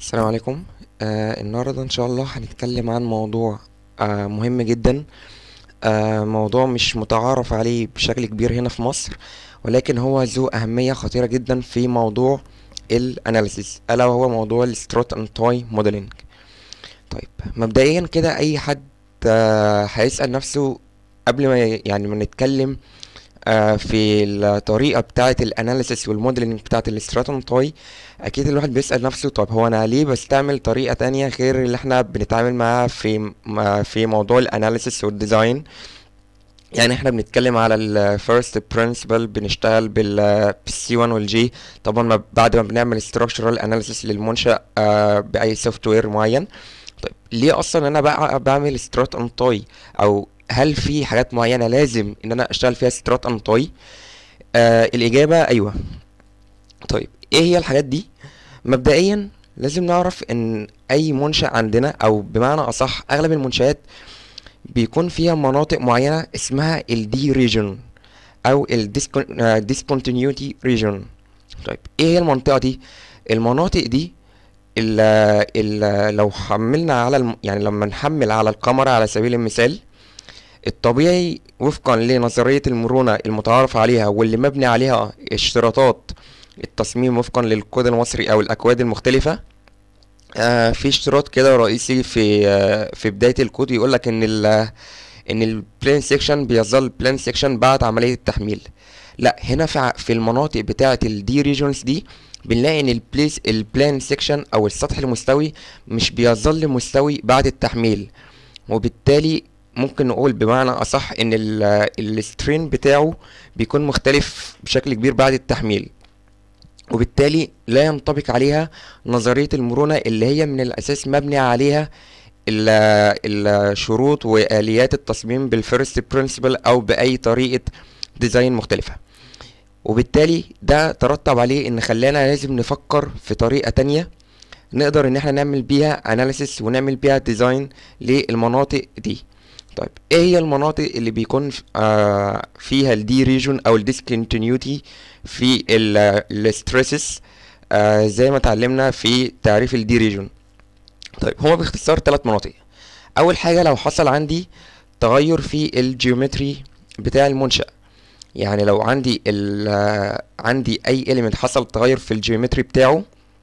السلام عليكم آه النهاردة إن شاء الله هنتكلم عن موضوع آه مهم جدا آه موضوع مش متعارف عليه بشكل كبير هنا في مصر ولكن هو ذو أهمية خطيرة جدا في موضوع الأناليسيس ألا وهو موضوع الستروت أند توي موديلينج طيب مبدئيا كده أي حد آه هيسأل نفسه قبل ما ي- يعني ما نتكلم آه، في الطريقة بتاعة الاناليسيس والموديلنج بتاعة الاستراتون توي اكيد الواحد بيسأل نفسه طب هو انا ليه بستعمل طريقة تانية غير اللي احنا بنتعامل معاها في ما- في موضوع الاناليسيس والديزاين يعني احنا بنتكلم على الفيرست برنسبل بنشتغل بال سي 1 والجي طبعا ما بعد ما بنعمل structural analysis للمنشأ آه، بأي سوفت وير معين طيب ليه اصلا انا بقى بعمل سترات ان توي او هل في حاجات معينة لازم ان انا اشتغل فيها سترات ان توي آه الاجابة ايوه طيب ايه هي الحاجات دي مبدئيا لازم نعرف ان اي منشأ عندنا او بمعنى اصح اغلب المنشآت بيكون فيها مناطق معينة اسمها الدي ريجن او الديسكونتينيوتي ريجن طيب ايه هي المنطقة دي المناطق دي ال ال لو حملنا على الم... يعني لما نحمل على الكاميرا على سبيل المثال الطبيعي وفقا لنظرية المرونة المتعارف عليها واللي مبني عليها اشتراطات التصميم وفقا للكود المصري او الاكواد المختلفة آه في اشتراط كده رئيسي في آه في بداية الكود يقول لك ان ال ان البلان سيكشن بيظل بلان سيكشن بعد عملية التحميل لا هنا في ع- في المناطق بتاعة الدي ريجونز دي بنلاقي ان البليس البلان سيكشن او السطح المستوي مش بيظل مستوي بعد التحميل وبالتالي ممكن نقول بمعنى اصح ان السترين بتاعه بيكون مختلف بشكل كبير بعد التحميل وبالتالي لا ينطبق عليها نظرية المرونة اللي هي من الأساس مبني عليها ال- الشروط وآليات التصميم بالفيرست برنسبل أو بأي طريقة ديزاين مختلفة وبالتالي ده ترتب عليه ان خلانا لازم نفكر في طريقة تانية نقدر ان احنا نعمل بيها اناليسيس ونعمل بيها ديزاين للمناطق دي طيب ايه هي المناطق اللي بيكون ف- آه فيها الدي ريجون او الديسكونتينيوتي في الستريسز آه زي ما اتعلمنا في تعريف الدي ريجون طيب هو باختصار ثلاث مناطق اول حاجة لو حصل عندي تغير في الجيومتري بتاع المنشأ يعني لو عندي ال آه، عندي اي element حصل تغير في الجيومتري بتاعه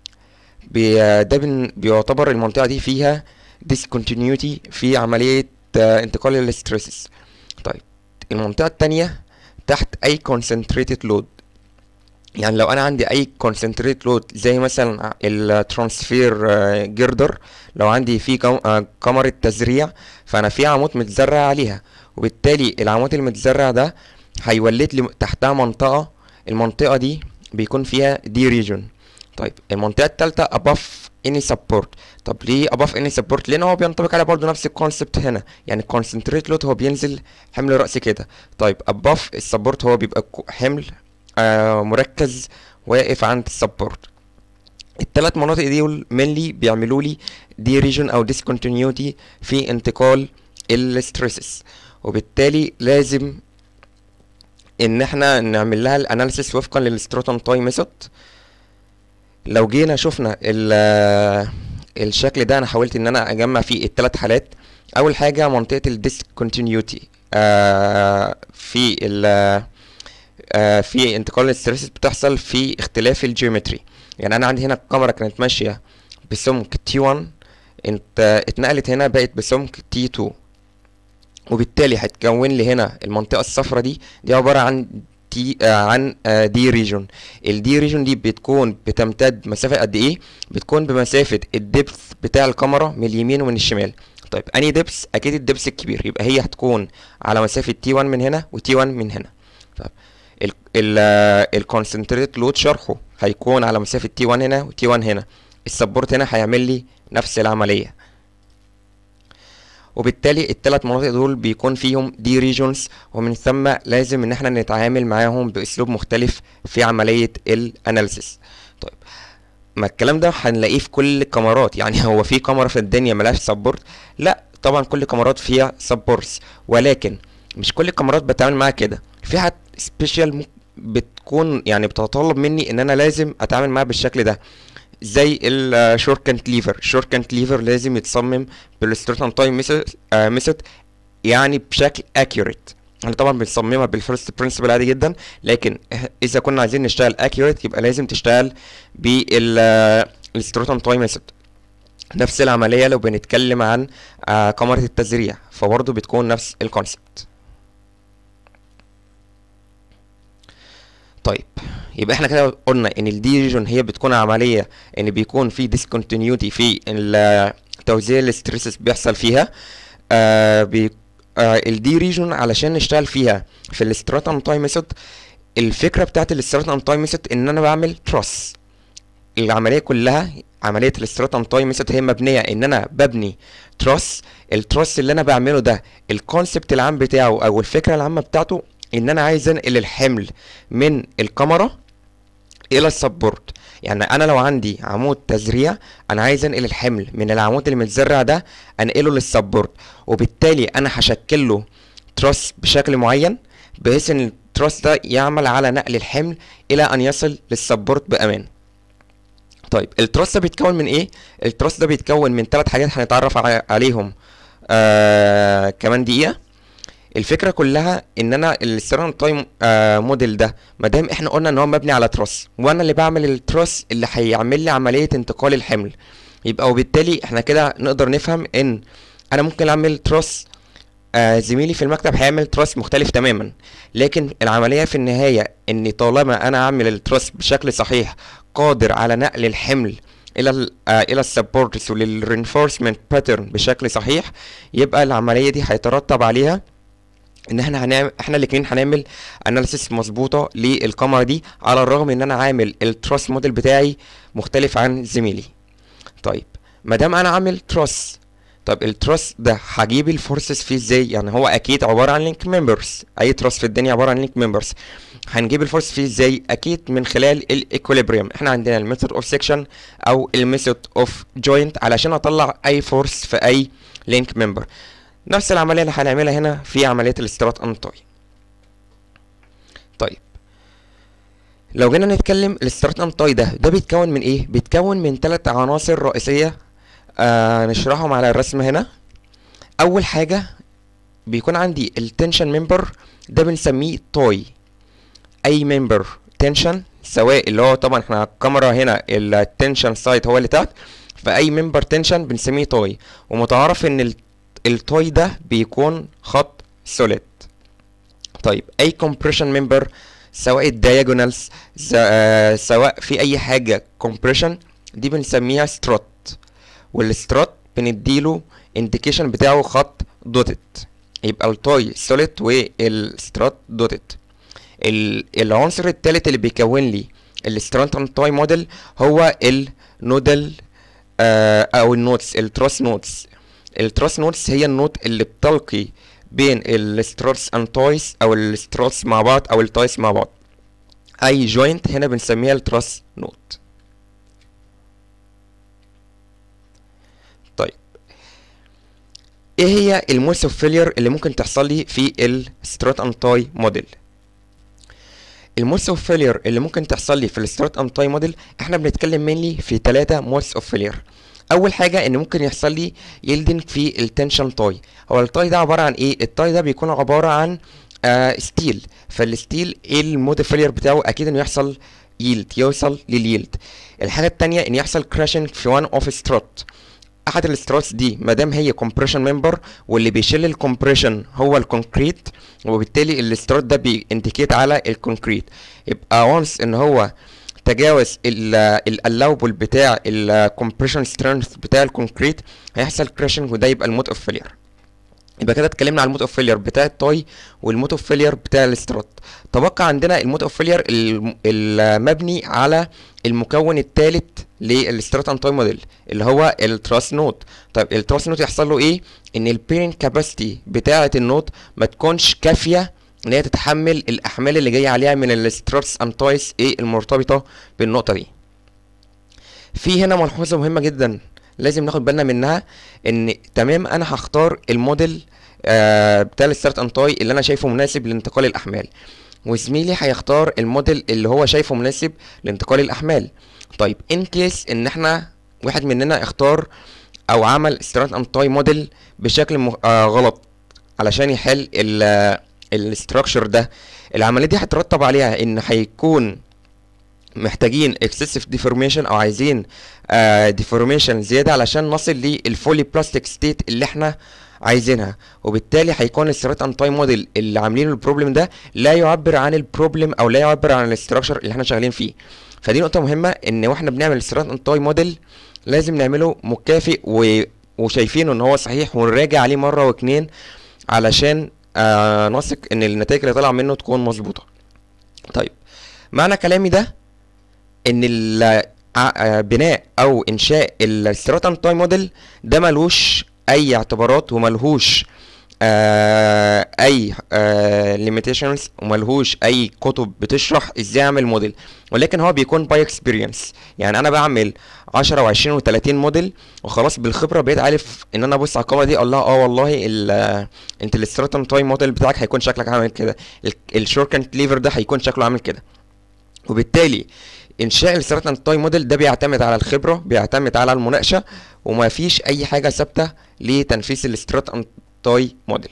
بي ده بن بيعتبر المنطقة دي فيها discontinuity في عملية آه، انتقال الستريسز طيب المنطقة التانية تحت أي concentrated load يعني لو أنا عندي أي concentrated load زي مثلا الترانسفير جردر لو عندي في كم- آه، كاميرا تزريع فأنا في عمود متزرع عليها وبالتالي العمود المتزرع ده هيولد لي تحتها منطقة المنطقة دي بيكون فيها دي ريجون طيب المنطقة التالتة above any support طب ليه above any support لان هو بينطبق عليه برضه نفس الكونسبت هنا يعني concentrate load هو بينزل حمل رأسي كده طيب above السبورت هو بيبقى كو- حمل آه مركز واقف عند السبورت التلات مناطق دي mainly بيعملوا لي دي ريجن او discontinuity في انتقال الستريسز وبالتالي لازم ان احنا نعمل لها الاناليسيس وفقا للستروتون توي ميثود لو جينا شفنا ال الشكل ده انا حاولت ان انا اجمع فيه الثلاث حالات اول حاجه منطقه الديسكونتينيوتي آه في ال آه في انتقال الستريسز بتحصل في اختلاف الجيومتري يعني انا عندي هنا الكاميرا كانت ماشيه بسمك تي 1 انت اتنقلت هنا بقت بسمك تي 2 وبالتالي هتكون لي هنا المنطقة الصفراء دي دي عبارة عن تي آه عن آه دي ريجون الدي ريجون دي بتكون بتمتد مسافة قد ايه بتكون بمسافة الدبث بتاع الكاميرا من اليمين ومن الشمال طيب اني دبس اكيد الدبس الكبير يبقى هي هتكون على مسافة تي 1 من هنا وتي 1 من هنا طيب ال ال الكونسنتريت لود شرحه هيكون على مسافة تي 1 هنا وتي 1 هنا السبورت هنا هيعمل لي نفس العملية وبالتالي الثلاث مناطق دول بيكون فيهم دي ريجونز ومن ثم لازم ان احنا نتعامل معاهم باسلوب مختلف في عملية الاناليسيس طيب ما الكلام ده هنلاقيه في كل الكاميرات يعني هو في كاميرا في الدنيا ملهاش سبورت لا طبعا كل الكاميرات فيها سبورتس ولكن مش كل الكاميرات بتعامل معاها كده في حاجات سبيشال بتكون يعني بتتطلب مني ان انا لازم اتعامل معاها بالشكل ده زي الشور كانتليفر الشور كانتليفر لازم يتصمم بالستروتن تايم ميثود يعني بشكل accurate احنا طبعا بنصممها بالفيرست برنسبل عادي جدا لكن اذا كنا عايزين نشتغل accurate يبقى لازم تشتغل بالستروتن تايم ميثود نفس العملية لو بنتكلم عن آه، كاميرا التزريع فبرضه بتكون نفس الكونسبت طيب يبقى احنا كده قلنا ان الدي ريجون هي بتكون عملية ان بيكون في discontinuity في ال- توزيع الاستريسز بيحصل فيها آه بي آه الدي ريجون علشان نشتغل فيها في الاستراتم تايم ميثود الفكرة بتاعت الاستراتم تايم ميثود ان انا بعمل تراس العمليه كلها عمليه الاستراتم تايم ميثود هي مبنيه ان انا ببني تراس التراس اللي انا بعمله ده الكونسبت العام بتاعه او الفكره العامه بتاعته ان انا عايز انقل الحمل من الكاميرا الى السبورت يعني انا لو عندي عمود تزريع انا عايز انقل الحمل من العمود اللي متزرع ده انقله للسبورت وبالتالي انا هشكل له تراس بشكل معين بحيث ان التراس ده يعمل على نقل الحمل الى ان يصل للسبورت بامان طيب التراس ده بيتكون من ايه التراس ده بيتكون من ثلاث حاجات هنتعرف ع- عليهم آه كمان دقيقه الفكره كلها ان انا السيران تايم آه موديل ده ما دام احنا قلنا ان هو مبني على تراس وانا اللي بعمل التراس اللي هيعمل لي عمليه انتقال الحمل يبقى وبالتالي احنا كده نقدر نفهم ان انا ممكن اعمل تراس آه زميلي في المكتب هيعمل تراس مختلف تماما لكن العمليه في النهايه ان طالما انا اعمل التراس بشكل صحيح قادر على نقل الحمل الى ال آه الى السبورتس وللرينفورسمنت باترن بشكل صحيح يبقى العمليه دي هيترتب عليها ان احنا هنعمل احنا الاثنين هنعمل اناليسيس مظبوطه للكاميرا دي على الرغم ان انا عامل التراس موديل بتاعي مختلف عن زميلي طيب ما دام انا عامل تراس طب التراس ده هجيب الفورسز فيه ازاي يعني هو اكيد عباره عن لينك ممبرز اي تراس في الدنيا عباره عن لينك ممبرز هنجيب الفورس فيه ازاي اكيد من خلال الايكوليبريم احنا عندنا الميثود اوف سيكشن او الميثود اوف جوينت علشان اطلع اي فورس في اي لينك ممبر نفس العمليه اللي هنعملها هنا في عمليه الاسترات انطوي طيب لو جينا نتكلم الاسترات انطوي ده ده بيتكون من ايه بيتكون من ثلاث عناصر رئيسيه آه نشرحهم على الرسم هنا اول حاجه بيكون عندي التنشن ممبر ده بنسميه توي اي ممبر تنشن سواء اللي هو طبعا احنا الكاميرا هنا التنشن سايت هو اللي تحت فاي ممبر تنشن بنسميه توي ومتعارف ان ال- التوي ده بيكون خط سوليد طيب اي كومبريشن ممبر سواء الدياجونالز سواء في اي حاجه كومبريشن دي بنسميها ستروت والستروت بنديله انديكيشن بتاعه خط دوتد يبقى التوي سوليد والستروت دوتد ال- العنصر الثالث اللي بيكون لي السترانتون توي موديل هو النودل آه او النوتس التراس نوتس التراس نوتس هي النوت اللي بتلقي بين الستروس اند تويس او الستروس مع بعض او التويس مع بعض اي جوينت هنا بنسميها التراس نوت طيب ايه هي الموس اوف فيلير اللي ممكن تحصل لي في السترات اند توي موديل الموس اوف فيلير اللي ممكن تحصل لي في السترات اند تاي موديل احنا بنتكلم منلي في ثلاثة موس اوف فيلير اول حاجه ان ممكن يحصل لي يلدنج في التنشن تاي هو التاي ده عباره عن ايه التاي ده بيكون عباره عن آه ستيل فالستيل ايه المود فيلير بتاعه اكيد انه يحصل يلد يوصل لليلد الحاجه التانية ان يحصل كراشنج في وان اوف ستروت احد الستروتس دي ما دام هي كومبريشن ممبر واللي بيشيل الكومبريشن هو الكونكريت وبالتالي الستروت ده بينديكيت على الكونكريت يبقى وانس ان هو تجاوز الالاوبل بتاع الكومبريشن سترينث بتاع الكونكريت هيحصل كراشنج وده يبقى الموت اوف فيلير يبقى كده اتكلمنا على الموت اوف فيلير بتاع التاي والموت اوف فيلير بتاع الاسترات تبقى عندنا الموت اوف فيلير المبني على المكون الثالث للاسترات ان تاي موديل اللي هو التراس نوت طيب التراس نوت يحصل له ايه ان البيرنج كاباسيتي بتاعه النوت ما تكونش كافيه ان هي تتحمل الاحمال اللي جايه عليها من الستراتس اند تايس ايه المرتبطه بالنقطه دي في هنا ملحوظه مهمه جدا لازم ناخد بالنا منها ان تمام انا هختار الموديل آه بتاع الستارت اند تاي اللي انا شايفه مناسب لانتقال الاحمال وزميلي هيختار الموديل اللي هو شايفه مناسب لانتقال الاحمال طيب ان كيس ان احنا واحد مننا اختار او عمل سترات انتاي موديل بشكل م... آه غلط علشان يحل الاستراكشر ده العمليه دي هترتب عليها ان هيكون محتاجين excessive deformation او عايزين uh, deformation زياده علشان نصل للفولي بلاستيك ستيت اللي احنا عايزينها وبالتالي هيكون السترات انتاي موديل اللي عاملينه البروبلم ده لا يعبر عن البروبلم او لا يعبر عن الاستراكشر اللي احنا شغالين فيه فدي نقطه مهمه ان واحنا بنعمل السترات انتاي موديل لازم نعمله مكافئ و... وشايفينه ان هو صحيح ونراجع عليه مره واتنين علشان آه نثق ان النتائج اللي طالعه منه تكون مظبوطه طيب معنى كلامي ده ان بناء او انشاء الستراتم تاي موديل ده ملوش اي اعتبارات وملهوش آه اي ليميتيشنز آه وملهوش اي كتب بتشرح ازاي اعمل موديل ولكن هو بيكون باي اكسبيرينس يعني انا بعمل 10 و20 و30 موديل وخلاص بالخبره بقيت عارف ان انا ابص على القائمه دي اقول لها اه والله انت الستراتم تاي موديل بتاعك هيكون شكلك عامل كده الشورت كانتليفر ده هيكون شكله عامل كده وبالتالي انشاء السترات تاي موديل ده بيعتمد على الخبره بيعتمد على المناقشه وما فيش اي حاجه ثابته لتنفيذ السترات تاي موديل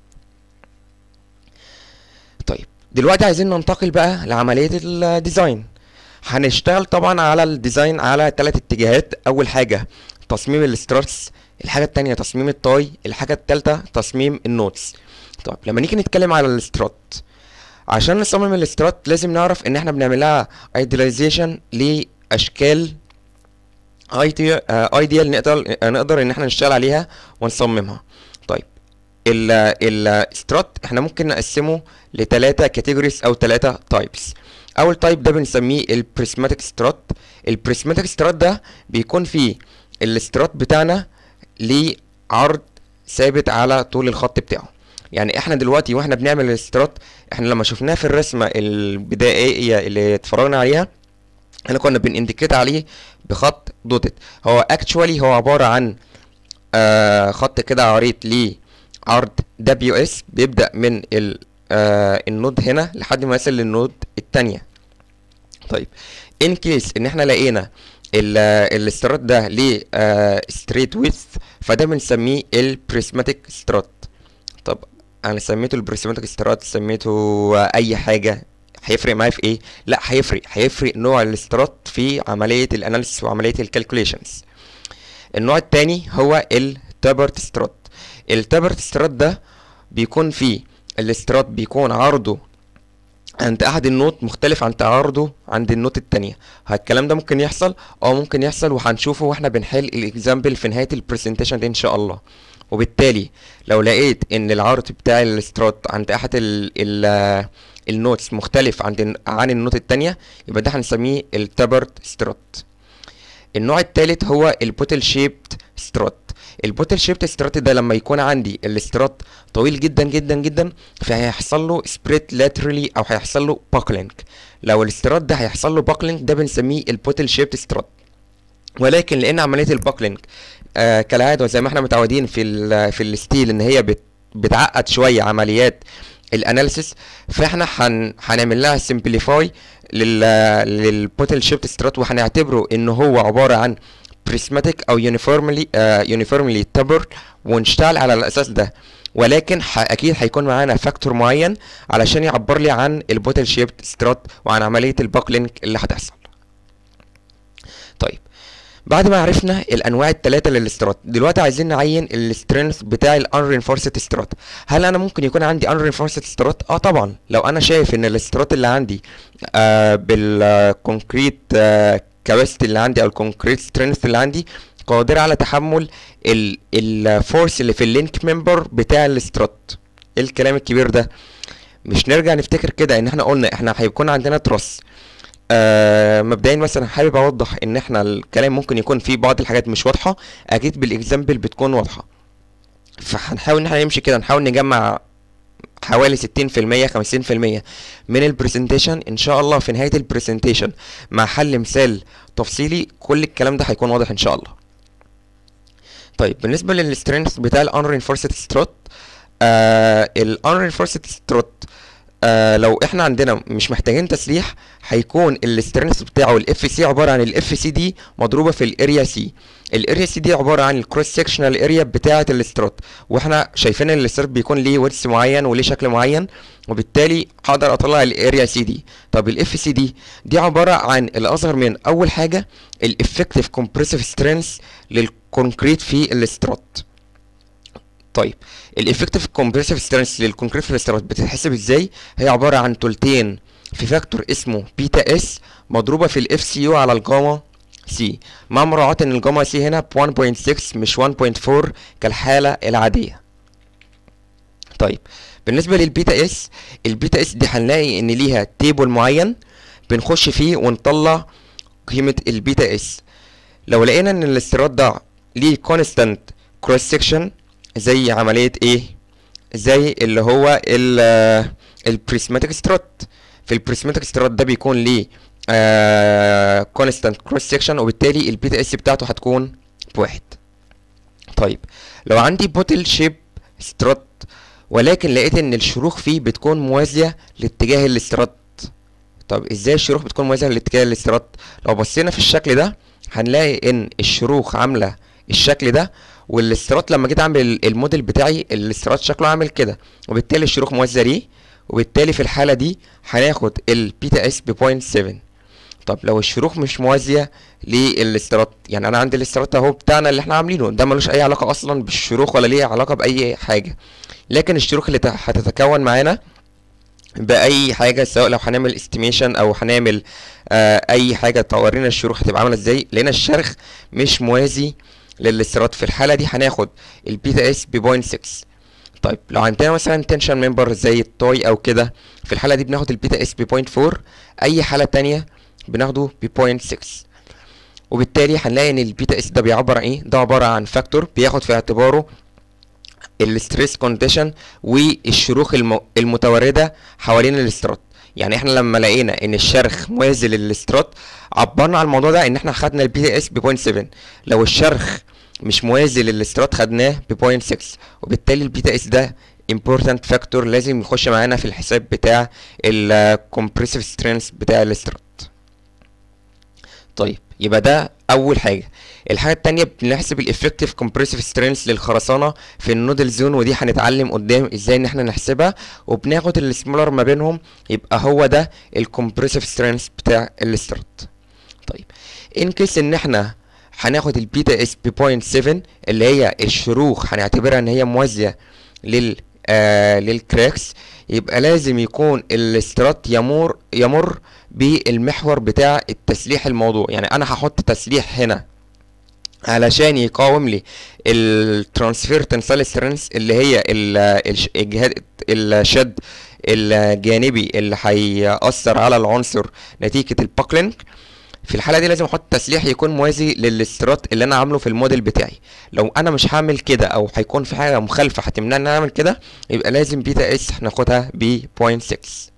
طيب دلوقتي عايزين ننتقل بقى لعمليه الديزاين هنشتغل طبعا على الديزاين على ثلاث اتجاهات اول حاجه تصميم الاستراتس الحاجه الثانيه تصميم التاي الحاجه الثالثه تصميم النوتس طيب لما نيجي نتكلم على الاسترات عشان نصمم الاسترات لازم نعرف ان احنا بنعمل لها ايدياليزيشن لاشكال ايديال نقدر نقدر ان احنا نشتغل عليها ونصممها طيب الاسترات احنا ممكن نقسمه لثلاثه كاتيجوريز او ثلاثه تايبس اول تايب ده بنسميه البريسماتيك سترات البريسماتيك سترات ده بيكون فيه الاسترات بتاعنا ليه عرض ثابت على طول الخط بتاعه يعني احنا دلوقتي واحنا بنعمل الاسترات احنا لما شفناه في الرسمه البدائيه اللي اتفرجنا عليها احنا كنا بنindicate عليه بخط دوتد هو اكشوالي هو عباره عن آه خط كده عريض ليه عرض دبليو اس بيبدا من ال آه النود هنا لحد ما يصل للنود التانية طيب ان كيس ان احنا لقينا الاسترات ده ليه آه ستريت ويث فده بنسميه البريسماتيك سترات طب انا سميته البريسماتيك سترات سميته اي حاجه هيفرق معايا في ايه لا هيفرق هيفرق نوع الاسترات في عمليه الاناليسيس وعمليه الكالكوليشنز النوع التاني هو التابرت سترات التابرت سترات ده بيكون فيه الاسترات بيكون عرضه عند احد النوت مختلف عن تعارضه عند النوت التانية الكلام ده ممكن يحصل اه ممكن يحصل وهنشوفه واحنا بنحل الاكزامبل في نهايه البرزنتيشن دي ان شاء الله وبالتالي لو لقيت ان العرض بتاع الاسترات عند احد ال ال النوتس مختلف عن عن النوت التانية يبقى ده هنسميه التابرت سترات النوع التالت هو البوتل شيبت سترات البوتل شيبت سترات ده لما يكون عندي الاسترات طويل جدا جدا جدا فهيحصل له سبريت لاترالي او هيحصل له باكلينج لو الاسترات ده هيحصل له باكلينج ده بنسميه البوتل شيبت سترات ولكن لان عمليه الباكلينج آه كالعاده وزي ما احنا متعودين في ال في الستيل ان هي بت بتعقد شويه عمليات الاناليسيس فاحنا هن هنعمل لها سمبليفاي لل للبوتل شيفت سترات وهنعتبره ان هو عباره عن بريسماتيك او يونيفورملي يونيفورملي تبر ونشتغل على الاساس ده ولكن اكيد هيكون معانا فاكتور معين علشان يعبر لي عن البوتل شيفت سترات وعن عمليه الباكلينج اللي هتحصل طيب بعد ما عرفنا الانواع الثلاثه للاسترات دلوقتي عايزين نعين السترينث بتاع الانرينفورسد استرات هل انا ممكن يكون عندي انرينفورسد استرات اه طبعا لو انا شايف ان الاسترات اللي عندي آه بالكونكريت آه كاباسيتي اللي عندي او الكونكريت سترينث اللي عندي قادرة على تحمل الفورس اللي في اللينك ممبر بتاع الاسترات ايه الكلام الكبير ده مش نرجع نفتكر كده ان احنا قلنا احنا هيكون عندنا ترس آه مبدئيا مثلا حابب اوضح ان احنا الكلام ممكن يكون فيه بعض الحاجات مش واضحه اكيد بالاكزامبل بتكون واضحه فهنحاول ان احنا نمشي كده نحاول نجمع حوالي 60% 50% من البرزنتيشن ان شاء الله في نهايه البرزنتيشن مع حل مثال تفصيلي كل الكلام ده هيكون واضح ان شاء الله طيب بالنسبه للسترينث بتاع الانرينفورسد ستروت آه الانرينفورسد ستروت آه لو احنا عندنا مش محتاجين تسليح هيكون السترينث بتاعه الاف سي عباره عن الاف سي دي مضروبه في الاريا سي الاريا سي دي عباره عن الكروس سكشنال اريا بتاعه الاسترات واحنا شايفين ان الاسترات بيكون ليه ورث معين وليه شكل معين وبالتالي هقدر اطلع الاريا سي دي طب الاف سي دي دي عباره عن الاصغر من اول حاجه الافكتيف كومبريسيف سترينث للكونكريت في الاسترات طيب الافكتيف كومبريسيف سترينث للكونكريت في الاسترات بتتحسب ازاي هي عباره عن تلتين في فاكتور اسمه بيتا اس مضروبه في الاف سي يو على الجاما سي مع مراعاة ان الجاما سي هنا ب 1.6 مش 1.4 كالحالة العادية طيب بالنسبة للبيتا اس البيتا اس دي هنلاقي ان ليها تيبل معين بنخش فيه ونطلع قيمة البيتا اس لو لقينا ان الاستيراد ده ليه كونستانت كروس سكشن زي عملية ايه زي اللي هو البريسماتيك سترات في البريسماتيك سترات ده بيكون ليه كونستانت كروس سكشن وبالتالي البيتا اس بتاعته هتكون بواحد طيب لو عندي بوتل شيب سترات ولكن لقيت ان الشروخ فيه بتكون موازية لاتجاه الاسترات طب ازاي الشروخ بتكون موازية لاتجاه الاسترات لو بصينا في الشكل ده هنلاقي ان الشروخ عاملة الشكل ده والاسترات لما جيت اعمل الموديل بتاعي الاسترات شكله عامل كده وبالتالي الشروخ موازية ليه وبالتالي في الحالة دي هناخد البيتا اس ب 0.7 طب لو الشروخ مش موازية للاسترات يعني انا عندي الاسترات اهو بتاعنا اللي احنا عاملينه ده ملوش اي علاقة اصلا بالشروخ ولا ليه علاقة باي حاجة لكن الشروخ اللي هتتكون معانا باي حاجه سواء لو هنعمل استيميشن او هنعمل آه اي حاجه تورينا الشروخ هتبقى عامله ازاي لقينا الشرخ مش موازي للاسترات في الحاله دي هناخد البيتا اس ب 0.6 طيب لو عندنا مثلا تنشن ممبر زي التوي او كده في الحاله دي بناخد البيتا اس ب 0.4 اي حاله تانية بناخده ب 0.6 وبالتالي هنلاقي ان البيتا اس ده بيعبر عن ايه ده عباره عن فاكتور بياخد في اعتباره الستريس كونديشن والشروخ المو... المتورده حوالين الاسترات يعني احنا لما لقينا ان الشرخ موازي للاسترات عبرنا عن الموضوع ده ان احنا خدنا البي تي اس ب 0.7 لو الشرخ مش موازي للاسترات خدناه ب 0.6 وبالتالي البي تي اس ده important factor لازم يخش معانا في الحساب بتاع الكمبريسيف سترينث بتاع الاسترات طيب يبقى ده اول حاجه الحاجه التانية بنحسب الافكتيف كومبريسيف سترينث للخرسانه في النودل زون ودي هنتعلم قدام ازاي ان احنا نحسبها وبناخد السمولر ما بينهم يبقى هو ده الكومبريسيف سترينث بتاع الاسترات طيب ان كيس ان احنا هناخد البيتا اس ب 0.7 اللي هي الشروخ هنعتبرها ان هي موازيه لل آه للكراكس يبقى لازم يكون الاسترات يمر يمر بالمحور بتاع التسليح الموضوع يعني انا هحط تسليح هنا علشان يقاوم لي الترانسفير تنسال سترينث اللي هي الجهاد الشد الجانبي اللي هيأثر على العنصر نتيجة الباكلينج في الحالة دي لازم احط تسليح يكون موازي للاسترات اللي انا عامله في الموديل بتاعي لو انا مش هعمل كده او هيكون في حاجة مخالفة هتمنعني ان انا اعمل كده يبقى لازم بيتا اس هناخدها ب 0.6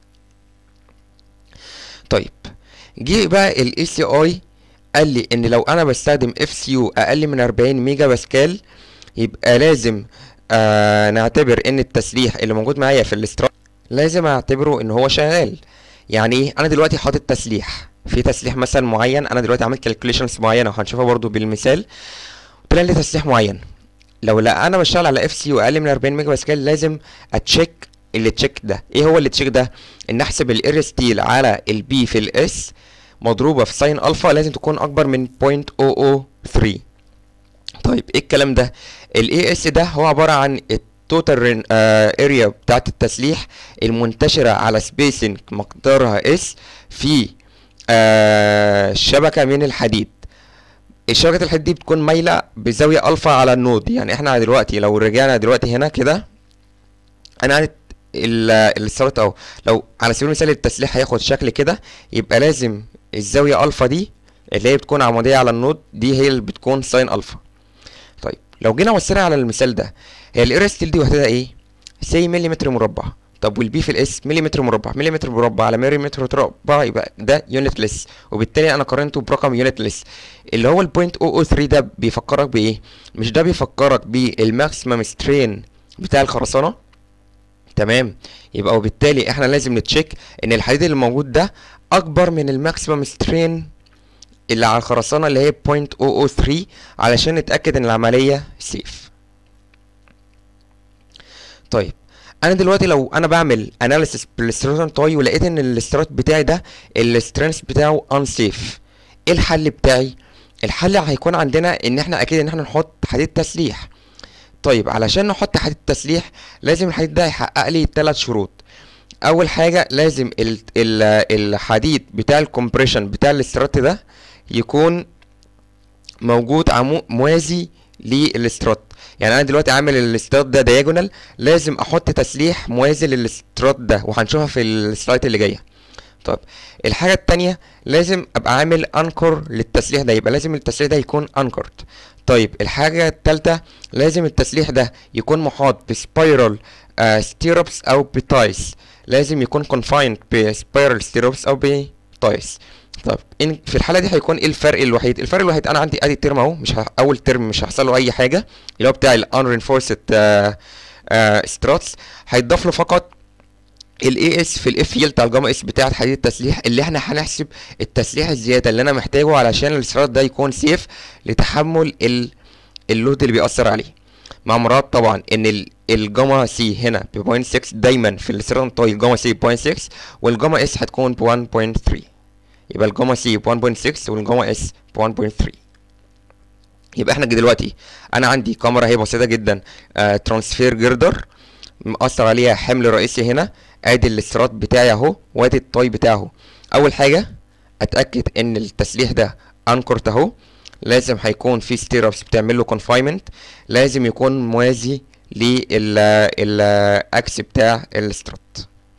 طيب جه بقى الاي سي اي قال لي ان لو انا بستخدم اف سي يو اقل من 40 ميجا باسكال يبقى لازم آه نعتبر ان التسليح اللي موجود معايا في الاسترات لازم اعتبره ان هو شغال يعني ايه انا دلوقتي حاطط تسليح في تسليح مثلا معين انا دلوقتي عملت كالكوليشنز معينه وهنشوفها برضو بالمثال طلع لي تسليح معين لو لا انا بشتغل على اف سي اقل من 40 ميجا باسكال لازم اتشيك اللي تشيك ده ايه هو اللي تشيك ده ان احسب الار ستيل على البي في الاس مضروبه في ساين الفا لازم تكون اكبر من 0.003 طيب ايه الكلام ده الاي اس ده هو عباره عن التوتال اريا بتاعت التسليح المنتشره على سبيسنج مقدارها اس في آه شبكه من الحديد الشبكة الحديد دي بتكون مايلة بزاوية ألفا على النود يعني احنا دلوقتي لو رجعنا دلوقتي هنا كده انا عندي الاسترات اهو لو على سبيل المثال التسليح هياخد شكل كده يبقى لازم الزاوية ألفا دي اللي هي بتكون عمودية على النود دي هي اللي بتكون ساين ألفا طيب لو جينا وصينا على المثال ده هي الاير ستيل دي وحدتها ايه؟ سي مليمتر مربع طب والبي في الاس مليمتر مربع مليمتر مربع على مليمتر مربع يبقى ده يونت ليس وبالتالي انا قارنته برقم يونت ليس اللي هو البوينت 003 ده بيفكرك بايه؟ مش ده بيفكرك بالماكسيمم سترين بتاع الخرسانه تمام يبقى وبالتالي احنا لازم نتشيك ان الحديد اللي موجود ده اكبر من الماكسيمم سترين اللي على الخرسانه اللي هي 0.003 علشان نتاكد ان العمليه سيف طيب انا دلوقتي لو انا بعمل اناليسيس بالاستراتون توي ولقيت ان الاسترات بتاعي ده السترينث بتاعه انسيف ايه الحل بتاعي الحل هيكون عندنا ان احنا اكيد ان احنا نحط حديد تسليح طيب علشان نحط حديد تسليح لازم الحديد ده يحقق لي ثلاث شروط اول حاجه لازم ال ال الحديد بتاع الكومبريشن بتاع الاسترات ده يكون موجود عمو موازي للاسترات يعني انا دلوقتي عامل الاسترات ده دياجونال لازم احط تسليح موازي للاسترات ده وهنشوفها في السلايد اللي جايه طب الحاجه التانية لازم ابقى عامل انكر للتسليح ده يبقى لازم التسليح ده يكون انكرد طيب الحاجه التالتة لازم التسليح ده يكون محاط بسبايرال ستيروبس او بتايس لازم يكون confined بسبايرال ستيروبس او بتايس طب إن في الحاله دي هيكون ايه الفرق الوحيد الفرق الوحيد انا عندي ادي ترم اهو مش ه... اول ترم مش هيحصل له اي حاجه اللي هو بتاع الان رينفورسد ستراتس هيتضاف له فقط الاي اس في الاف يلد بتاع الجاما اس بتاعه حديد التسليح اللي احنا هنحسب التسليح الزياده اللي انا محتاجه علشان الاسترات ده يكون سيف لتحمل ال... اللود اللي بيأثر عليه مع مراعاة طبعا ان ال... الجاما سي هنا ب 0.6 دايما في الاسترات طويل الجاما سي ب 0.6 والجاما اس هتكون ب 1.3 يبقى الجاما سي ب 1.6 والجاما اس ب 1.3 يبقى احنا دلوقتي انا عندي كاميرا هي بسيطه جدا آه ترانسفير جردر مأثر عليها حمل رئيسي هنا ادي الاسترات بتاعي اهو وادي الطاي بتاعه اول حاجه اتاكد ان التسليح ده انكرت اهو لازم هيكون في ستيرابس بتعمل له كونفاينمنت لازم يكون موازي للاكس بتاع الاسترات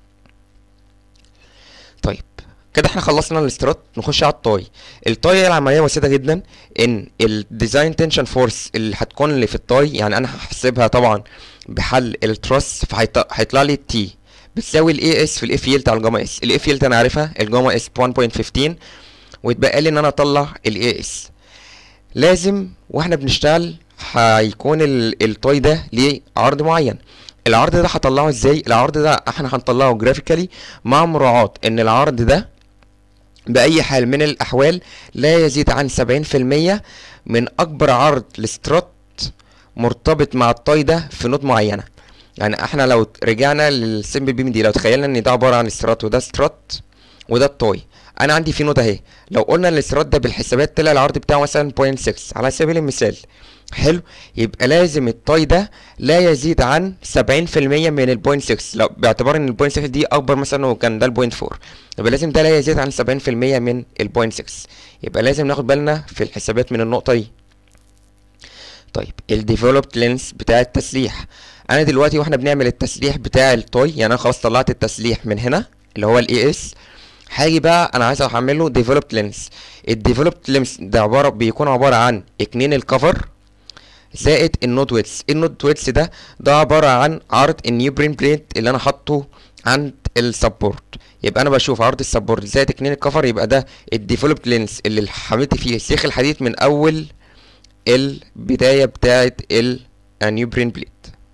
طيب كده احنا خلصنا الاسترات نخش على الطاي الطاي العمليه بسيطه جدا ان الديزاين تنشن فورس اللي هتكون اللي في الطاي يعني انا هحسبها طبعا بحل التراس فهيطلع لي تي بتساوي الاي اس في الاف يلت على الجاما اس الاف يلت انا عارفها الجاما اس 1.15 ويتبقى لي ان انا اطلع الاي اس لازم واحنا بنشتغل هيكون الطاي ده ليه عرض معين العرض ده هطلعه ازاي العرض ده احنا هنطلعه جرافيكالي مع مراعاة ان العرض ده بأي حال من الأحوال لا يزيد عن سبعين في المية من أكبر عرض لسترات مرتبط مع الطاي ده في نوت معينة يعني احنا لو رجعنا للسمبل بيم دي لو تخيلنا ان ده عبارة عن استرات وده استرات وده الطاي انا عندي في نوت اهي لو قلنا الاسترات ده بالحسابات طلع العرض بتاعه مثلا 0.6 على سبيل المثال حلو يبقى لازم الطاي ده لا يزيد عن 70% من ال 0.6 لو باعتبار ان ال 0.6 دي اكبر مثلا وكان ده ال 0.4 يبقى لازم ده لا يزيد عن 70% من ال 0.6 يبقى لازم ناخد بالنا في الحسابات من النقطة دي طيب الديفلوبد لينس بتاع التسليح انا دلوقتي واحنا بنعمل التسليح بتاع التوي يعني انا خلاص طلعت التسليح من هنا اللي هو الاي اس هاجي بقى انا عايز اعمله ديفلوبد لينس الديفلوبد لينس ده عباره بيكون عباره عن اتنين الكفر زائد النود ويتس النود ويتس ده ده عباره عن عرض النيو برين بليت اللي انا حاطه عند السبورت يبقى انا بشوف عرض السبورت زائد اتنين الكفر يبقى ده الديفلوبد لينس اللي حملت فيه سيخ الحديد من اول البدايه بتاعه النيو برين بليت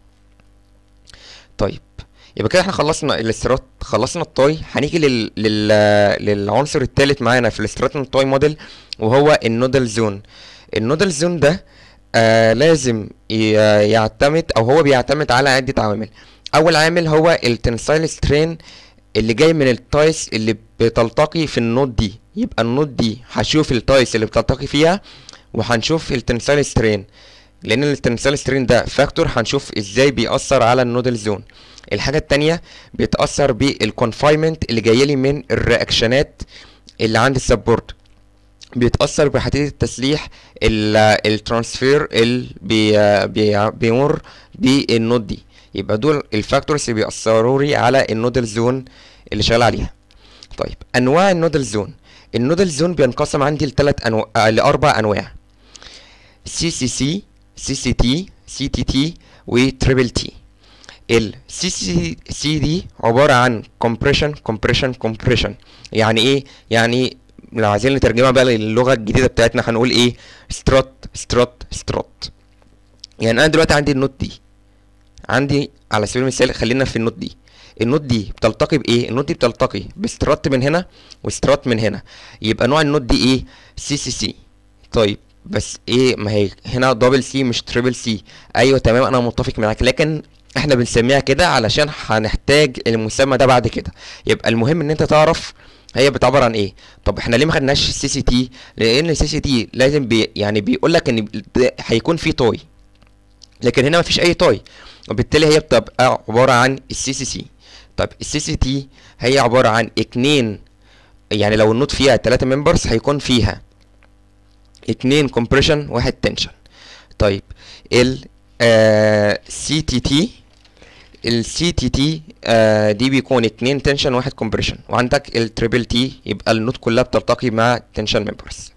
طيب يبقى كده احنا خلصنا الاسترات خلصنا الطاي هنيجي لل... لل... للعنصر الثالث معانا في الاسترات الطاي موديل وهو النودل زون النودل زون ده آه لازم ي... يعتمد او هو بيعتمد على عده عوامل اول عامل هو التنسايل سترين اللي جاي من التايس اللي بتلتقي في النود دي يبقى النود دي هشوف التايس اللي بتلتقي فيها وهنشوف التنسايل سترين لان التنسايل سترين ده فاكتور هنشوف ازاي بيأثر على النودل زون الحاجة التانية بيتأثر بالكونفاينمنت اللي جايلي من الرياكشنات اللي عند السبورت بيتأثر بحديد التسليح الترانسفير اللي بي بي بيمر بالنود دي يبقى دول الفاكتورز اللي بيأثروا لي على النودل زون اللي شغال عليها طيب انواع النودل زون النودل زون بينقسم عندي لثلاث انواع لاربع انواع سي سي سي سي سي تي سي تي تي وتريبل تي السي سي سي دي عبارة عن compression compression compression يعني ايه يعني لو عايزين نترجمها بقى للغة الجديدة بتاعتنا هنقول ايه سترات سترات سترات يعني انا دلوقتي عندي النوت دي عندي على سبيل المثال خلينا في النوت دي النوت دي بتلتقي بايه النوت دي بتلتقي باسترات من هنا واسترات من هنا يبقى نوع النوت دي ايه سي سي سي طيب بس ايه ما هي هنا دبل سي مش تريبل سي ايوه تمام انا متفق معاك لكن احنا بنسميها كده علشان هنحتاج المسمى ده بعد كده يبقى المهم ان انت تعرف هي بتعبر عن ايه طب احنا ليه ما خدناش السي سي تي لان السي سي تي لازم بي يعني بيقول لك ان ده هيكون في توي لكن هنا مفيش اي توي وبالتالي هي بتبقى عباره عن السي سي سي طب السي سي تي هي عباره عن اتنين يعني لو النوت فيها تلاتة ممبرز هيكون فيها اتنين كومبريشن واحد تنشن طيب ال سي تي تي السي تي تي دي بيكون اتنين تنشن واحد كومبريشن وعندك التريبل تي يبقى النوت كلها بتلتقي مع تنشن ممبرز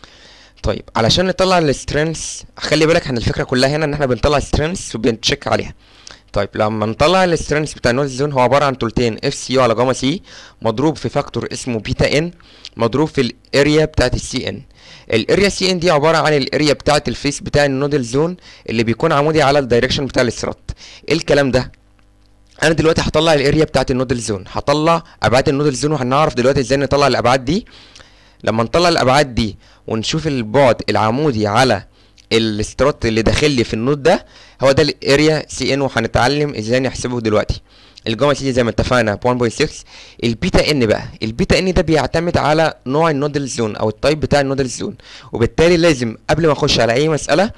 طيب علشان نطلع السترينث خلي بالك احنا الفكره كلها هنا ان احنا بنطلع سترينث وبنتشيك عليها طيب لما نطلع السترينث بتاع النوت زون هو عباره عن تلتين اف سي يو على جاما سي مضروب في فاكتور اسمه بيتا ان مضروب في الاريا بتاعت السي ان الاريا سي ان دي عباره عن الاريا بتاعت الفيس بتاع النودل زون اللي بيكون عمودي على الدايركشن بتاع الاسرات ايه الكلام ده انا دلوقتي هطلع الاريا بتاعت النودل زون هطلع ابعاد النودل زون وهنعرف دلوقتي ازاي نطلع الابعاد دي لما نطلع الابعاد دي ونشوف البعد العمودي على الاسترات اللي داخل لي في النود ده هو ده الاريا سي ان وهنتعلم ازاي نحسبه دلوقتي الجاما سي دي زي ما اتفقنا 1.6 البيتا ان بقى البيتا ان ده بيعتمد على نوع النودل زون او التايب بتاع النودل زون وبالتالي لازم قبل ما اخش على اي مساله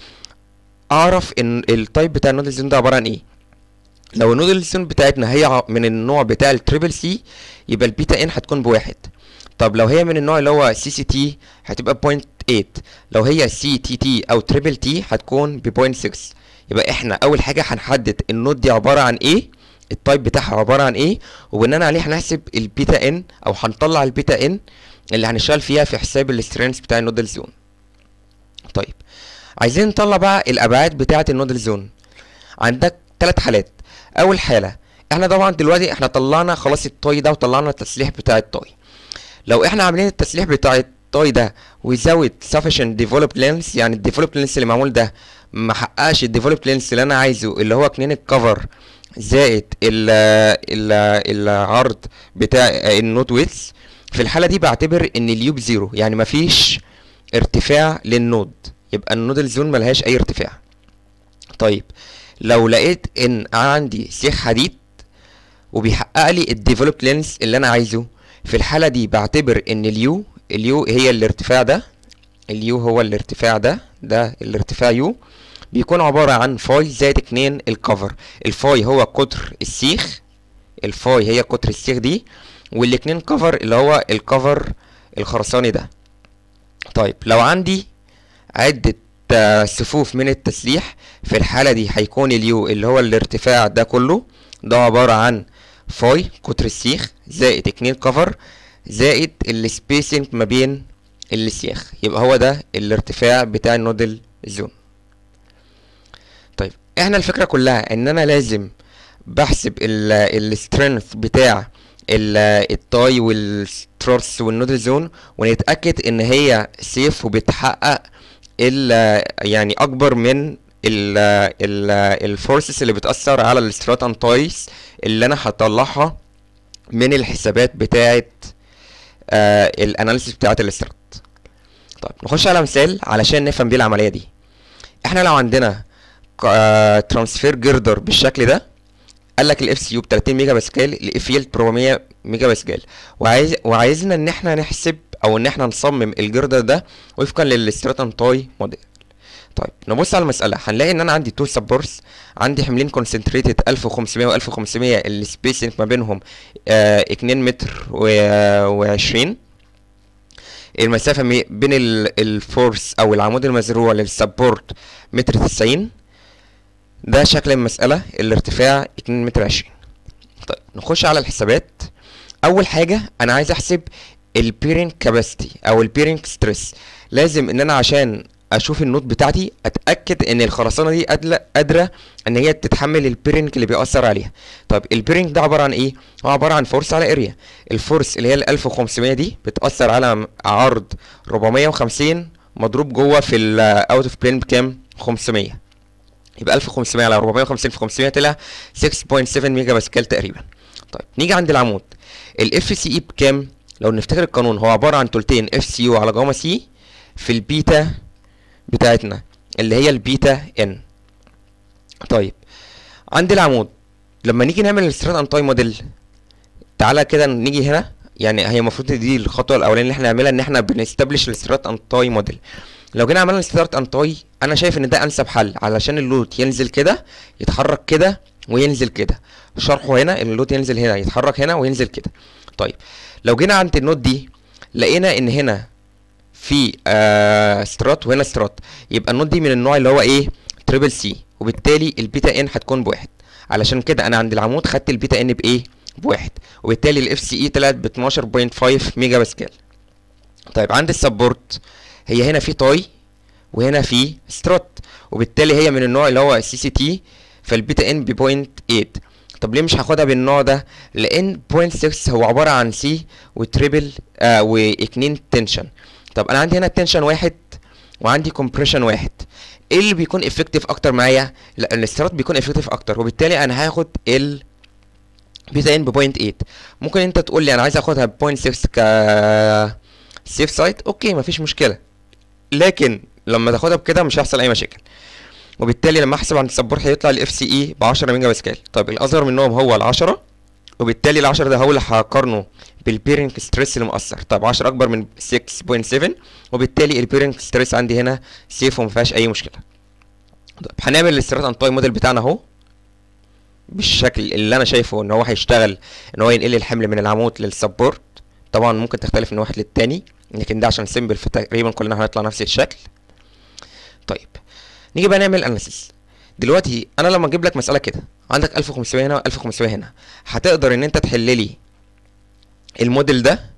اعرف ان التايب بتاع النودل زون ده عباره عن ايه لو النودل زون بتاعتنا هي من النوع بتاع التريبل سي يبقى البيتا ان هتكون بواحد طب لو هي من النوع اللي هو سي سي تي هتبقى 0.8 لو هي سي تي تي او تريبل تي هتكون ب 0.6 يبقى احنا اول حاجه هنحدد النوت دي عباره عن ايه التايب بتاعها عباره عن ايه وبناء عليه هنحسب البيتا ان او هنطلع البيتا ان اللي هنشتغل فيها في حساب السترينث بتاع النودل زون طيب عايزين نطلع بقى الابعاد بتاعه النودل زون عندك ثلاث حالات اول حاله احنا طبعا دلوقتي احنا طلعنا خلاص التاي ده وطلعنا التسليح بتاع التاي لو احنا عاملين التسليح بتاع التاي ده without sufficient developed lens يعني الديفلوب لينس اللي معمول ده ما حققش الديفلوب لينس اللي انا عايزه اللي هو كنين الكفر زائد ال ال العرض بتاع النوت ويتس في الحاله دي بعتبر ان اليوب زيرو يعني مفيش ارتفاع للنود يبقى النودل زون ملهاش اي ارتفاع طيب لو لقيت ان عندي سيخ حديد وبيحقق لي الديفلوب لينس اللي انا عايزه في الحاله دي بعتبر ان اليو اليو هي الارتفاع ده اليو هو الارتفاع ده ده الارتفاع يو بيكون عبارة عن فاي زائد اتنين الكفر الفاي هو قطر السيخ الفاي هي قطر السيخ دي والاتنين كفر اللي هو الكفر الخرساني ده طيب لو عندي عدة صفوف من التسليح في الحالة دي هيكون اليو اللي هو الارتفاع ده كله ده عبارة عن فاي قطر السيخ زائد اتنين كفر زائد السبيسنج ما بين السياخ يبقى هو ده الارتفاع بتاع النودل زون طيب احنا الفكره كلها ان انا لازم بحسب السترينث بتاع التاي والستروس والنودل زون ونتاكد ان هي سيف وبتحقق ال يعني اكبر من الفورسز اللي بتاثر على الستراتان تايس اللي انا هطلعها من الحسابات بتاعه آه الاناليسيس بتاعه الاسترات طيب نخش على مثال علشان نفهم بيه العمليه دي احنا لو عندنا ترانسفير جردر بالشكل ده قال لك الاف سي يو ب 30 ميجا باسكال الاف يلد ب 400 ميجا باسكال وعايز وعايزنا ان احنا نحسب او ان احنا نصمم الجردر ده وفقا للستراتم تاي موديل طيب نبص على المساله هنلاقي ان انا عندي تو سبورتس عندي حملين كونسنتريتد 1500 و1500 السبيسنج ما بينهم آه 2 متر و20 المسافة بين الفورس أو العمود المزروع للسبورت متر تسعين ده شكل المسألة الارتفاع اتنين متر عشرين طيب نخش على الحسابات أول حاجة أنا عايز أحسب البيرنج كاباسيتي أو البيرنج ستريس لازم إن أنا عشان اشوف النوت بتاعتي اتاكد ان الخرسانه دي قادره ان هي تتحمل البيرنج اللي بيأثر عليها طيب البيرنج ده عباره عن ايه هو عباره عن فورس على اريا الفورس اللي هي ال 1500 دي بتأثر على عرض 450 مضروب جوه في الاوت اوف بلين بكام 500 يبقى 1500 على 450 في 500 طلع 6.7 ميجا باسكال تقريبا طيب نيجي عند العمود الاف سي اي بكام لو نفتكر القانون هو عباره عن تلتين اف سي يو على جاما سي في البيتا بتاعتنا اللي هي البيتا ان طيب عند العمود لما نيجي نعمل السترات انتاي موديل تعالى كده نيجي هنا يعني هي المفروض دي الخطوه الاولانيه اللي احنا نعملها ان احنا بنستبلش السترات انتاي موديل لو جينا عملنا السترات انتاي انا شايف ان ده انسب حل علشان اللود ينزل كده يتحرك كده وينزل كده شرحه هنا اللود ينزل هنا يتحرك هنا وينزل كده طيب لو جينا عند النوت دي لقينا ان هنا في آه سترات وهنا سترات يبقى النوت دي من النوع اللي هو ايه تريبل سي وبالتالي البيتا ان هتكون بواحد علشان كده انا عند العمود خدت البيتا ان بايه بواحد وبالتالي الاف سي اي طلعت ب 12.5 ميجا باسكال طيب عند السبورت هي هنا في تاي وهنا في سترات وبالتالي هي من النوع اللي هو سي سي تي فالبيتا ان ب 0.8 طب ليه مش هاخدها بالنوع ده لان 0.6 هو عباره عن سي وتريبل آه واتنين تنشن طب انا عندي هنا تنشن واحد وعندي كومبريشن واحد ايه اللي بيكون افكتيف اكتر معايا لا الاسترات بيكون افكتيف اكتر وبالتالي انا هاخد ال بيتا ان ب 0.8 ممكن انت تقول لي انا عايز اخدها ب 0.6 ك سيف سايت اوكي مفيش مشكله لكن لما تاخدها بكده مش هيحصل اي مشاكل وبالتالي لما احسب عند السبورت هيطلع الاف سي اي ب 10 ميجا باسكال طب الاصغر منهم هو ال 10 وبالتالي ال 10 ده هو اللي هقارنه بالبيرنج ستريس اللي مؤثر طب 10 اكبر من 6.7 وبالتالي البيرنج ستريس عندي هنا سيف وما فيهاش اي مشكله طب هنعمل الاسترات انتاي موديل بتاعنا اهو بالشكل اللي انا شايفه ان هو هيشتغل ان هو ينقل الحمل من العمود للسبورت طبعا ممكن تختلف من واحد للتاني لكن ده عشان سيمبل فتقريبا كلنا هنطلع نفس الشكل طيب نيجي بقى نعمل اناليسيس دلوقتي انا لما اجيب لك مساله كده عندك 1500 هنا 1500 هنا هتقدر ان انت تحل لي الموديل ده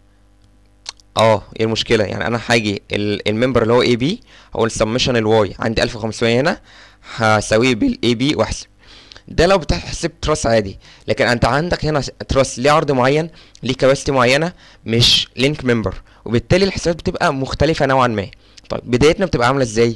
اه ايه المشكله يعني انا هاجي الممبر اللي هو اي بي هو السمشن الواي عندي 1500 هنا هساويه بالاي بي واحسب ده لو بتحسب تراس عادي لكن انت عندك هنا تراس ليه عرض معين ليه كباستي معينه مش لينك ممبر وبالتالي الحسابات بتبقى مختلفه نوعا ما طيب بدايتنا بتبقى عامله ازاي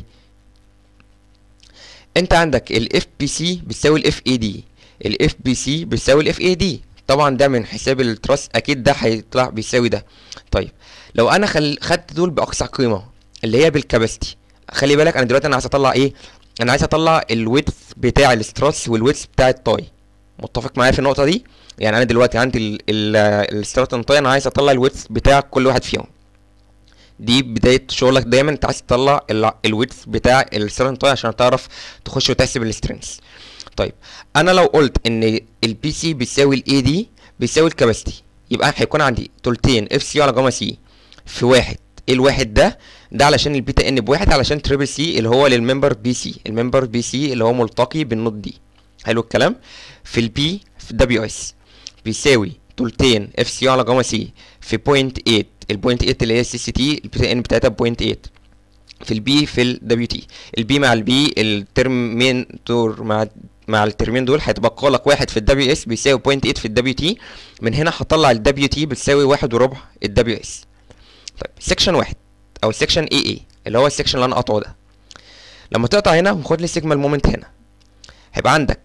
انت عندك الاف بي سي بتساوي الاف اي دي الاف بي سي بتساوي الاف اي دي طبعا ده من حساب التراس اكيد ده هيطلع بيساوي ده طيب لو انا خل... خدت دول باقصى قيمه اللي هي بالكباستي خلي بالك انا دلوقتي انا عايز اطلع ايه انا عايز اطلع الويدث بتاع الستراس والويدث بتاع التاي متفق معايا في النقطه دي يعني انا دلوقتي عندي السترات تاي انا عايز اطلع الويدث بتاع كل واحد فيهم دي بدايه شغلك دايما انت عايز تطلع الويدث بتاع السترات تاي عشان تعرف تخش وتحسب السترينث طيب انا لو قلت ان البي سي بيساوي الاي دي بيساوي الكباستي يبقى هيكون عندي تلتين اف سي على جاما سي في واحد ايه الواحد ده ده علشان البيتا ان بواحد علشان تريبل سي اللي هو للممبر بي سي الممبر بي سي اللي هو ملتقي بالنوت دي حلو الكلام في البي في الدبليو اس بيساوي تلتين اف سي على جاما سي في بوينت 8 البوينت 8 اللي هي السي سي تي البيتا ان بتاعتها بوينت 8 في البي في الدبليو تي البي مع البي الترمين دور مع مع الترمين دول هيتبقى لك واحد في الدبليو اس بيساوي بوينت 8 في الدبليو تي من هنا هطلع الدبليو تي بتساوي واحد وربع الدبليو اس طيب سيكشن واحد او سيكشن اي اي اللي هو السيكشن اللي انا قاطعه ده لما تقطع هنا وخد لي سيجما المومنت هنا هيبقى عندك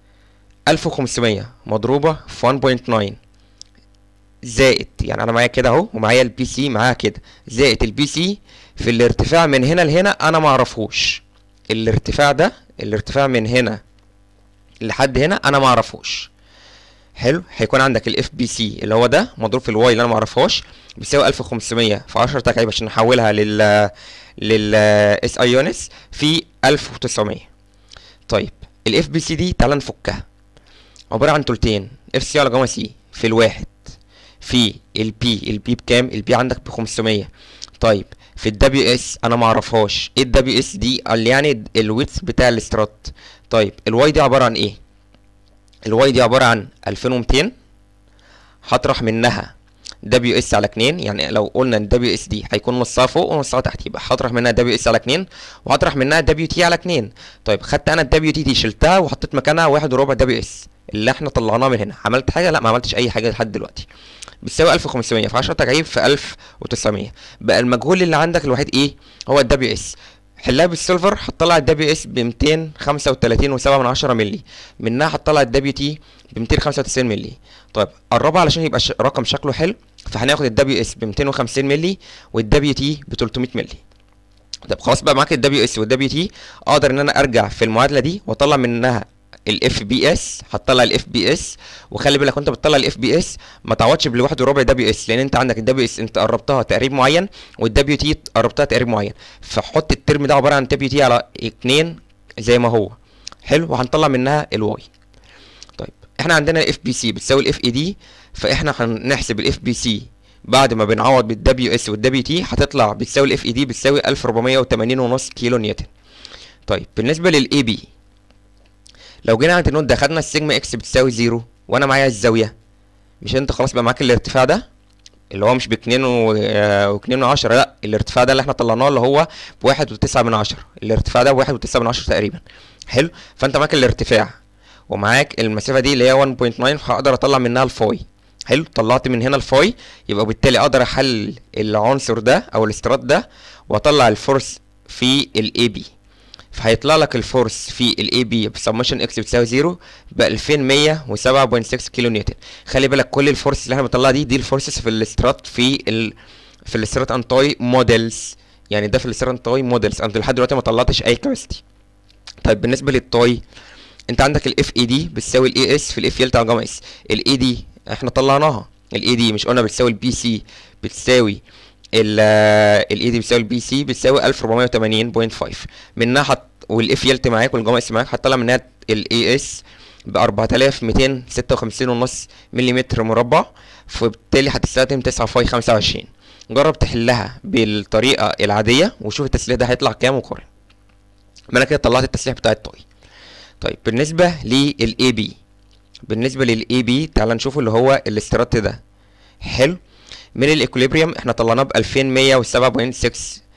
1500 مضروبة في 1.9 زائد يعني انا معايا كده اهو ومعايا البي سي معايا كده زائد البي سي في الارتفاع من هنا لهنا انا معرفوش الارتفاع ده الارتفاع من هنا لحد هنا انا معرفوش حلو هيكون عندك الاف بي سي اللي هو ده مضروب في الواي اللي انا معرفهاش بيساوي 1500 في 10 تكعيب عشان نحولها لل لل اس اي يونس في 1900 طيب الاف بي سي دي تعالى نفكها عباره عن تلتين اف سي على جاما سي في الواحد في البي البي بكام البي عندك ب 500 طيب في الدبليو اس انا معرفهاش ايه الدبليو اس دي اللي يعني الويدث بتاع الاسترات طيب الواي دي عباره عن ايه الواي دي عباره عن 2200 هطرح منها دبليو اس على 2 يعني لو قلنا ان دبليو اس دي هيكون نصها فوق ونصها تحت يبقى هطرح منها دبليو اس على 2 وهطرح منها دبليو تي على 2 طيب خدت انا الدبليو تي دي شلتها وحطيت مكانها واحد وربع دبليو اس اللي احنا طلعناه من هنا عملت حاجه لا ما عملتش اي حاجه لحد دلوقتي بتساوي 1500 في 10 تكعيب في 1900 بقى المجهول اللي عندك الوحيد ايه هو الدبليو اس حلها بالسيلفر هتطلع الدبليو اس ب 235.7 من عشرة مللي منها هتطلع الدبليو تي ب 295 مللي طيب قربها علشان يبقى ش... رقم شكله حلو فهناخد الدبليو اس ب 250 مللي والدبليو تي ب 300 مللي طب خلاص بقى معاك الدبليو اس والدبليو تي اقدر ان انا ارجع في المعادله دي واطلع منها الاف بي اس هتطلع الاف بي اس وخلي بالك وانت بتطلع الاف بي اس ما تعوضش بالواحد وربع دبليو اس لان انت عندك الدبليو اس انت قربتها تقريب معين والدبليو تي قربتها تقريب معين فحط الترم ده عباره عن دبليو تي على 2 زي ما هو حلو وهنطلع منها الواي طيب احنا عندنا الاف بي سي بتساوي الاف اي دي فاحنا هنحسب الاف بي سي بعد ما بنعوض بالدبليو اس والدبليو تي هتطلع بتساوي الاف اي دي بتساوي 1480 كيلو نيوتن طيب بالنسبه للاي بي لو جينا عند النود ده خدنا السيجما اكس بتساوي زيرو وانا معايا الزاويه مش انت خلاص بقى معاك الارتفاع ده اللي هو مش باتنين و... واتنين من عشرة لا الارتفاع ده اللي احنا طلعناه اللي هو بواحد وتسعة من عشرة الارتفاع ده بواحد وتسعة من عشرة تقريبا حلو فانت معاك الارتفاع ومعاك المسافة دي اللي هي 1.9 هقدر اطلع منها الفاي حلو طلعت من هنا الفاي يبقى بالتالي اقدر احلل العنصر ده او الاسترات ده واطلع الفورس في الاي بي فهيطلع لك الفورس في الاي بي بسمشن اكس بتساوي 0 ب 2107.6 كيلو نيوتن خلي بالك كل الفورس اللي احنا بنطلعها دي دي الفورسز في الاسترات في ال في الاسترات انتاي موديلز يعني ده في الاسترات انتاي موديلز انت لحد دلوقتي ما طلعتش اي كاباسيتي طيب بالنسبه للتاي انت عندك الاف اي دي بتساوي الاي اس في الاف يلتا على جاما اس الاي دي احنا طلعناها الاي دي مش قلنا بتساوي البي سي بتساوي الاي دي بتساوي البي سي بتساوي 1480.5 منها حط والاف يلت معاك والجاما اس معاك هتطلع منها الاي اس ب 4256.5 ملم مربع فبالتالي هتستخدم 9 فاي 25 جرب تحلها بالطريقه العاديه وشوف التسليح ده هيطلع كام وقارن ما انا كده طلعت التسليح بتاع التوي طيب بالنسبه للاي بي بالنسبه للاي بي تعال نشوف اللي هو الاسترات ده حلو من الايكوليبريم احنا طلعناه ب 2107.6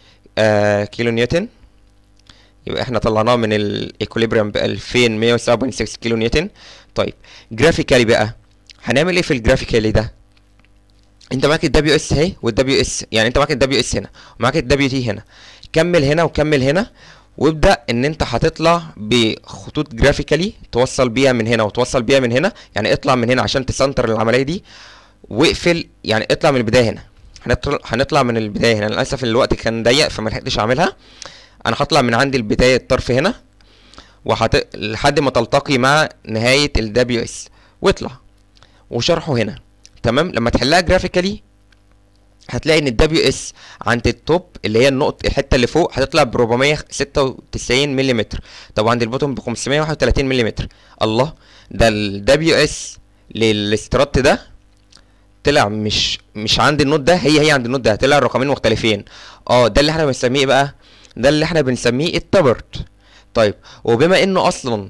آه كيلو نيوتن يبقى احنا طلعناه من الايكوليبريم ب 2107.6 كيلو نيوتن طيب جرافيكالي بقى هنعمل ايه في الجرافيكالي ده انت معاك الدبليو اس اهي والدبليو اس يعني انت معاك الدبليو اس هنا ومعاك الدبليو تي هنا كمل هنا وكمل هنا وابدا ان انت هتطلع بخطوط جرافيكالي توصل بيها من هنا وتوصل بيها من هنا يعني اطلع من هنا عشان تسنتر العمليه دي واقفل يعني اطلع من البدايه هنا هنطلع هنطلع من البدايه هنا للاسف الوقت كان ضيق فما لحقتش اعملها انا هطلع من عند البدايه الطرف هنا وحت... لحد ما تلتقي مع نهايه الدبليو اس واطلع وشرحه هنا تمام لما تحلها جرافيكالي هتلاقي ان الدبليو اس عند التوب اللي هي النقطه الحته اللي فوق هتطلع ب 496 ملم طب عند البوتوم ب 531 ملم الله ده الدبليو اس للاسترات ده طلع مش مش عند النوت ده هي هي عند النوت ده طلع الرقمين مختلفين اه ده اللي احنا بنسميه ايه بقى ده اللي احنا بنسميه التبرت طيب وبما انه اصلا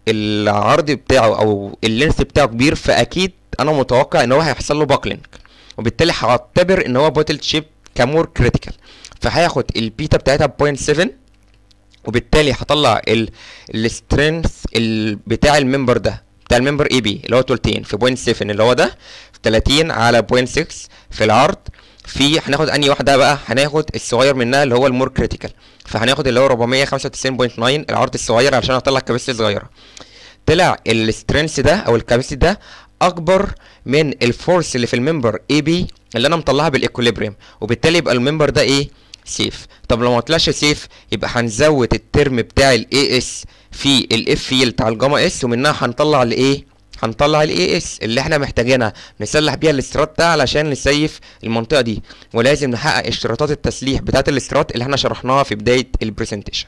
العرض بتاعه او اللينث بتاعه كبير فاكيد انا متوقع ان هو هيحصل له باكلينج وبالتالي هعتبر ان هو بوتل شيب كمور كريتيكال فهياخد البيتا بتاعتها ب 0.7 وبالتالي هطلع السترينث بتاع الممبر ده بتاع الممبر اي بي اللي هو تلتين في بوينت 7 اللي هو ده في 30 على بوينت 6 في العرض في هناخد انهي واحده بقى هناخد الصغير منها اللي هو المور كريتيكال فهناخد اللي هو 495.9 العرض الصغير عشان اطلع الكباسيتي الصغيره طلع السترينث ده او الكباسيتي ده اكبر من الفورس اللي في الممبر اي بي اللي انا مطلعها بالايكوليبريم وبالتالي يبقى الممبر ده ايه سيف طب لو ما طلعش سيف يبقى هنزود الترم بتاع الاي اس في الاف فيلد على الجاما اس ومنها هنطلع الايه هنطلع الاي اس اللي احنا محتاجينها نسلح بيها الاسترات ده علشان نسيف المنطقه دي ولازم نحقق اشتراطات التسليح بتاعه الاسترات اللي احنا شرحناها في بدايه البرزنتيشن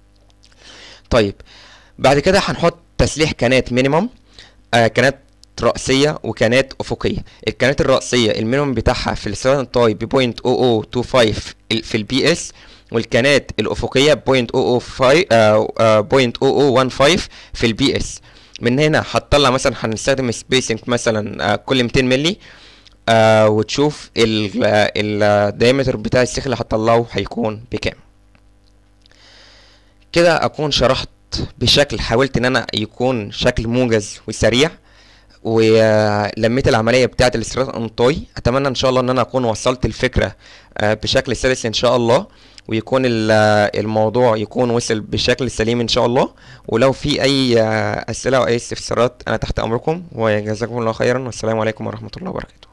طيب بعد كده هنحط تسليح كانات مينيمم آه كانات رأسية وكانات أفقية الكانات الرأسية المينيمم بتاعها في الستراتن تاي ب 0.0025 في البي اس والكانات الأفقية ب 0.0015 في البي اس من هنا هتطلع مثلا هنستخدم سبيسنج مثلا كل 200 مللي آه وتشوف الدايمتر بتاع السيخ اللي هتطلعه هيكون بكام كده اكون شرحت بشكل حاولت ان انا يكون شكل موجز وسريع ولميت العمليه بتاعه الاستيراد انطوي اتمنى ان شاء الله ان انا اكون وصلت الفكره آه، بشكل سلس ان شاء الله ويكون ال- آه، الموضوع يكون وصل بشكل سليم ان شاء الله ولو في اي آه، اسئله او اي استفسارات انا تحت امركم وجزاكم الله خيرا والسلام عليكم ورحمه الله وبركاته